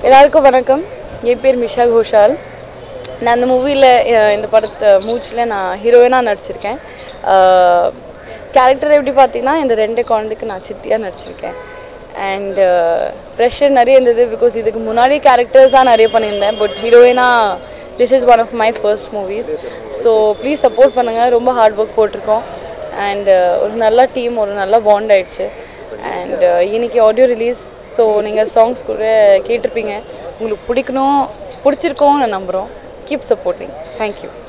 எல்லாருக்கும் வணக்கம் என் பேர் மிஷா கோஷால் நான் அந்த மூவியில் இந்த படத்தை மூச்சில் நான் ஹீரோயினாக நடிச்சிருக்கேன் கேரக்டர் எப்படி பார்த்தீங்கன்னா இந்த ரெண்டு குழந்தைக்கு நான் சித்தியாக நடிச்சிருக்கேன் அண்ட் ப்ரெஷர் நிறைய இருந்தது பிகாஸ் இதுக்கு முன்னாடி கேரக்டர்ஸாக நிறைய பண்ணியிருந்தேன் பட் ஹீரோயினாக this is one of my first movies so please support பண்ணுங்கள் ரொம்ப ஹார்ட் ஒர்க் போட்டிருக்கோம் அண்ட் ஒரு நல்ல டீம் ஒரு நல்ல பாண்ட் ஆயிடுச்சு அண்ட் இன்னைக்கு ஆடியோ ரிலீஸ் ஸோ நீங்கள் சாங்ஸ் கூட கேட்டிருப்பீங்க உங்களுக்கு பிடிக்கணும் பிடிச்சிருக்கோம் நான் நம்புகிறோம் கீப் சப்போர்ட்டிங் தேங்க்யூ